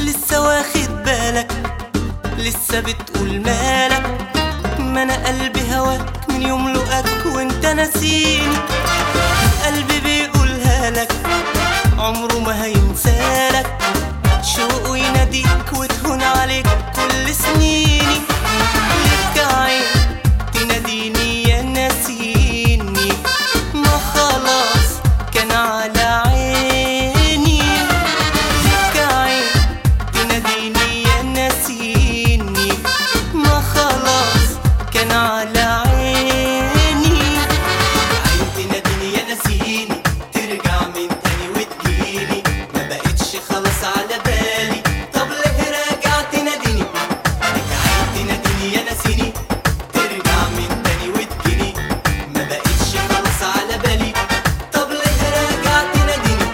لسه واخد بالك لسه بتقول مالك ما انا قلبي هواك من يوم لقاك وانت ناسيني قلبي بيقولها لك عمره ما هينسالك شوقه يناديك وتهون عليك كل سنيني لك عين تناديني يا ناسيني ما خلاص كان على عيني لك عين تناديني يا ناسيني ما خلاص كان على عيني عين تناديني يا ناسيني ترجع من تاني وتجيلي ما بقتش خلاص على بالي طب ليه راجع تناديني لك عين تناديني يا ناسيني ترجع من تاني وتجيلي ما بقتش خلاص على بالي طب ليه راجع تناديني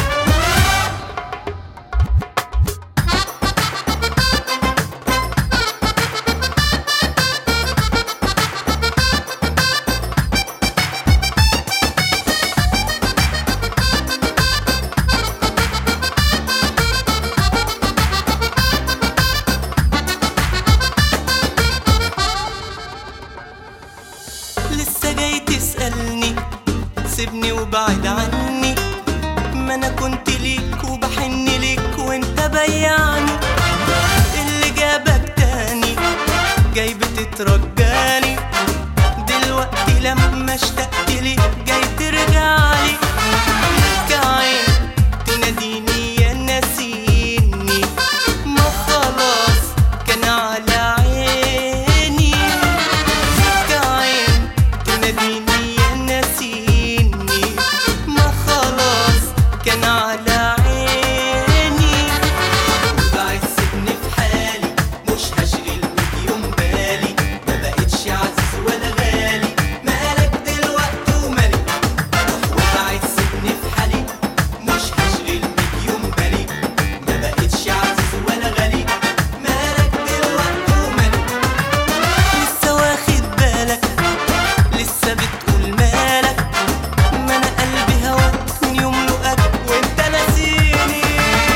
لسه جاي تسألني سيبني وبعد عني ما انا كنت ليك وبحن ليك وانت بيعني اللي جابك تاني جاي بتترجاني دلوقتي لما اشتقت ليك جاي ترجعلي لك عين تناديني يا ناسيني ما خلاص كان على عيني لك عين تناديني يا ناسيني ما خلاص كان على عيني وبعد سيبني في حالي مش هشغل بيك يوم بالي ما بقتش عزيز ولا غالي مالك دلوقتي ومالي وبعد سيبني في حالي مش هشغل بيك يوم بالي ما بقتش عزيز ولا غالي مالك دلوقتي ومالي لسه واخد بالك لسه بتقول مالك ما انا قلبي هواك من يوم لقاك وانت ناسيني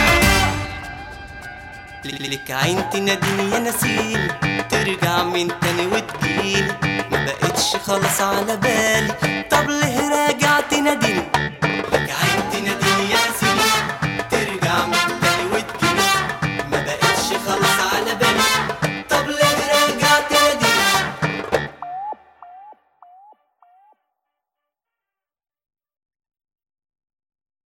لك عين تناديني يا ناسيني ترجع من تاني وتجيني ما بقتش خلاص على بالي